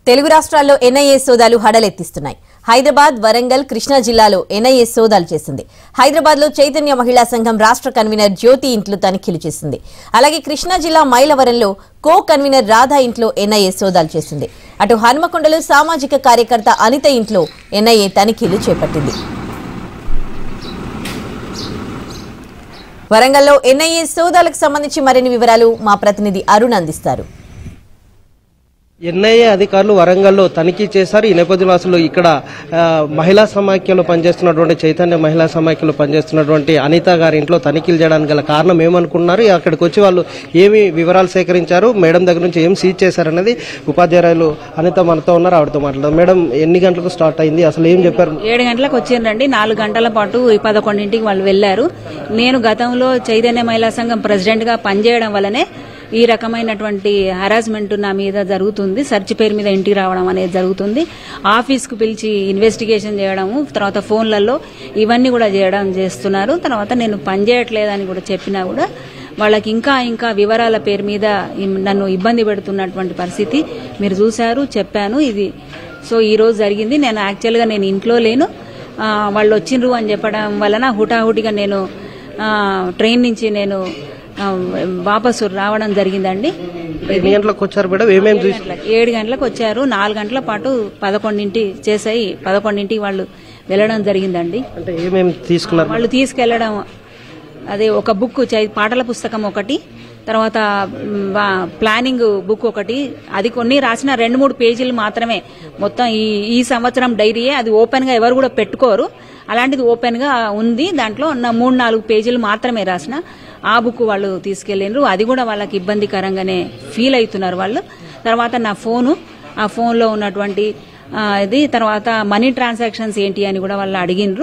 తెలుగు రాష్ట్రాల్లో ఎన్ఐఏ సోదాలు హడలెత్తిస్తున్నాయి హైదరాబాద్ వరంగల్ కృష్ణా జిల్లాలో ఎన్ఐఏ సోదాలు చేసింది హైదరాబాద్ లో చైతన్య మహిళా సంఘం రాష్ట్ర కన్వీనర్ జ్యోతి ఇంట్లో తనిఖీలు చేసింది అలాగే కృష్ణా జిల్లా మైలవరంలో కో కన్వీనర్ రాధా ఇంట్లో ఎన్ఐఏ సోదాలు చేసింది అటు హన్మకొండలో సామాజిక కార్యకర్త అనిత ఇంట్లో ఎన్ఐఏ తనిఖీలు చేపట్టింది వరంగల్లో ఎన్ఐఏ సోదాలకు సంబంధించి మరిన్ని వివరాలు మా ప్రతినిధి అరుణ్ అందిస్తారు ఎన్ఐఏ అధికారులు వరంగల్లో తనిఖీ చేశారు ఈ నేపథ్యంలో అసలు ఇక్కడ ఆ, మహిళా సమాఖ్యలో పనిచేస్తున్నటువంటి చైతన్య మహిళా సమాఖ్యలో పనిచేస్తున్నటువంటి అనిత గారి ఇంట్లో తనిఖీలు చేయడానికి గల కారణం ఏమనుకున్నారు అక్కడికి వచ్చి వాళ్ళు ఏమి వివరాలు సేకరించారు మేడం దగ్గర నుంచి ఏం సీజ్ చేశారనేది ఉపాధ్యాయులు అనిత మనతో ఉన్నారు ఆవిడతో మాట్లాడదాం మేడం ఎన్ని గంటలకు స్టార్ట్ అయింది అసలు ఏం చెప్పారు ఏడు గంటలకు వచ్చిండ్రండి నాలుగు గంటల పాటు ఈ పదకొండింటికి వాళ్ళు వెళ్లారు నేను గతంలో చైతన్య మహిళా సంఘం ప్రెసిడెంట్ గా పనిచేయడం వల్లనే ఈ రకమైనటువంటి హరాస్మెంట్ నా మీద జరుగుతుంది సెర్చ్ పేరు మీద ఇంటికి రావడం అనేది జరుగుతుంది ఆఫీస్కు పిలిచి ఇన్వెస్టిగేషన్ చేయడము తర్వాత ఫోన్లలో ఇవన్నీ కూడా చేయడం చేస్తున్నారు తర్వాత నేను పనిచేయట్లేదని కూడా చెప్పినా కూడా వాళ్ళకి ఇంకా ఇంకా వివరాల పేరు మీద ఇం- నన్ను ఇబ్బంది పెడుతున్నటువంటి పరిస్థితి మీరు చూశారు చెప్పాను ఇది సో ఈ రోజు జరిగింది నేను యాక్చువల్గా నేను ఇంట్లో లేను ఆ, వాళ్ళు వచ్చిండ్రు అని చెప్పడం వలన హుటాహుటిగా నేను ఆ, ట్రైన్ నుంచి నేను ఆ, వాపసు రావడం జరిగిందండి ఎన్ని గంటలకు వచ్చారు మేడం ఏమేమి చూసి గంటలకు ఏడు గంటలకు వచ్చారు నాలుగు గంటల పాటు పదకొండింటి చేసాయి పదకొండింటికి వాళ్ళు వెళ్ళడం జరిగిందండి అంటే ఏమేమి తీసుకున్నారు వాళ్ళు తీసుకెళ్లడం అదే ఒక బుక్ చై- పాటల పుస్తకం ఒకటి తర్వాత మ్, వా- ప్లానింగ్ బుక్ ఒకటి అది కొన్ని రాసిన రెండు మూడు పేజీలు మాత్రమే మొత్తం ఈ ఈ సంవత్సరం డైరీయే అది ఓపెన్ గా ఎవరు కూడా పెట్టుకోరు అలాంటిది ఓపెన్ గా ఉంది దాంట్లో ఉన్న మూడు నాలుగు పేజీలు మాత్రమే రాసిన ఆ బుక్ వాళ్ళు తీసుకెళ్ళిండ్రు అది కూడా వాళ్ళకి ఇబ్బందికరంగానే ఫీల్ అవుతున్నారు వాళ్ళు తర్వాత నా ఫోను ఆ ఫోన్లో ఉన్నటువంటి ఆ, ఇది తర్వాత మనీ ట్రాన్సాక్షన్స్ ఏంటి అని కూడా వాళ్ళు అడిగినరు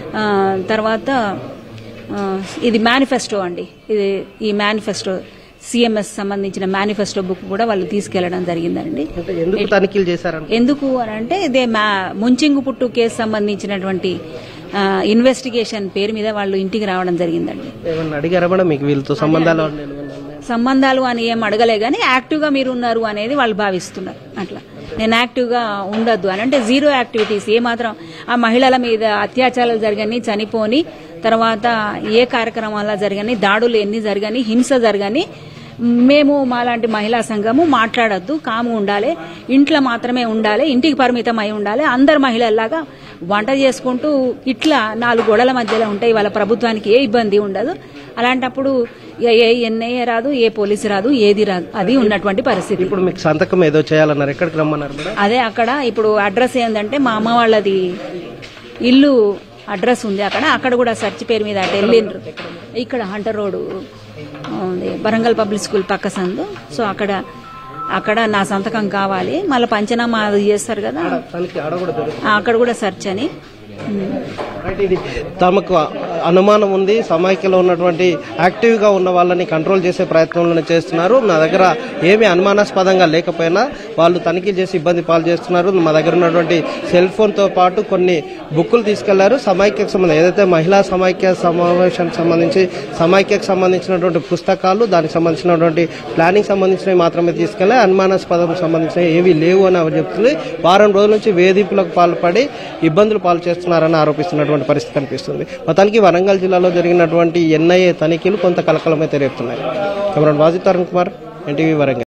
తర్వాత ఆ, ఇది మేనిఫెస్టో అండి ఇది ఈ మేనిఫెస్టో సిఎంఎస్ సంబంధించిన మేనిఫెస్టో బుక్ కూడా వాళ్ళు తీసుకెళ్లడం జరిగిందండి అంటే ఎందుకు తనిఖీలు చేశారని ఎందుకు అని అంటే ఇదే మా ముంచింగు పుట్టు కేసు సంబంధించినటువంటి ఆ, ఇన్వెస్టిగేషన్ పేరు మీద వాళ్ళు ఇంటికి రావడం జరిగిందండి ఏమన్నా అడిగారా మేడం మీకు వీళ్ళతో సంబంధాలు ఏమన్నా ఉన్నాయా? సంబంధాలు అని ఏం అడగలే కానీ యాక్టివ్ గా మీరు ఉన్నారు అనేది వాళ్ళు భావిస్తున్నారు అట్లా నేను యాక్టివ్ గా ఉండొద్దు అని అంటే జీరో యాక్టివిటీస్ ఏ మాత్రం ఆ మహిళల మీద అత్యాచారాలు జరగని చనిపోని తర్వాత ఏ కార్యక్రమాల జరగని దాడులు ఎన్ని జరగని హింస జరగని మేము మాలాంటి మహిళా సంఘము మాట్లాడొద్దు కాము ఉండాలి ఇంట్లో మాత్రమే ఉండాలి ఇంటికి పరిమితం అయి ఉండాలి అందరు మహిళల్లాగా వంట చేసుకుంటూ ఇట్లా నాలుగు గోడల మధ్యలో ఉంటాయి వాళ్ళ ప్రభుత్వానికి ఏ ఇబ్బంది ఉండదు అలాంటప్పుడు ఏ ఏ ఎన్ఐఏ రాదు ఏ పోలీసు రాదు ఏది రాదు అది ఉన్నటువంటి పరిస్థితి ఇప్పుడు మీకు సంతకం ఏదో చేయాలన్నారు ఎక్కడికి రమ్మన్నారు మేడం అదే అక్కడ ఇప్పుడు అడ్రస్ ఏంటంటే మా అమ్మ వాళ్ళది ఇల్లు అడ్రస్ ఉంది అక్కడ అక్కడ కూడా సర్చ్ పేరు మీద అటు వెళ్ళిండ్రు ఇక్కడ హంటర్ రోడ్ ఉంది, వరంగల్ పబ్లిక్ స్కూల్ పక్క సందు సో అక్కడ అక్కడ నా సంతకం కావాలి మళ్ళీ పంచనామా అది చేస్తారు కదా తనకి ఆడ కూడా దొరుకుతుంది. ఆ, అక్కడ కూడా సెర్చ్ అని ఉమ్. రైట్ ఇది తమకు అనుమానం ఉంది సమాఖ్యలో ఉన్నటువంటి యాక్టివ్ గా ఉన్న వాళ్ళని కంట్రోల్ చేసే ప్రయత్నంలోనే చేస్తున్నారు నా దగ్గర ఏమి అనుమానాస్పదంగా లేకపోయినా వాళ్ళు తనిఖీ చేసి ఇబ్బంది పాలు చేస్తున్నారు మా దగ్గర ఉన్నటువంటి సెల్ ఫోన్ తో పాటు కొన్ని బుక్కులు తీసుకెళ్లారు సమైక్యకు సంబంధించి ఏదైతే మహిళా సమైక్య సమావేశానికి సంబంధించి సమైక్యకు సంబంధించినటువంటి పుస్తకాలు దానికి సంబంధించినటువంటి ప్లానింగ్ సంబంధించినవి మాత్రమే తీసుకెళ్లారు అనుమానాస్పదం సంబంధించిన ఏవి లేవు అని ఆవిడ చెప్తుంది వారం రోజుల నుంచి వేధింపులకు పాల్పడి ఇబ్బందులు పాలు చేస్తున్నారని ఆరోపిస్తున్నటువంటి పరిస్థితి కనిపిస్తుంది మొత్తానికి వరంగల్ జిల్లాలో జరిగినటువంటి ఎన్ఐఏ తనిఖీలు కొంత కలకలమైతే రేపుతున్నాయి కెమెరా వాజిత్ అరుణ్ కుమార్ ఎన్టీవీ వరంగల్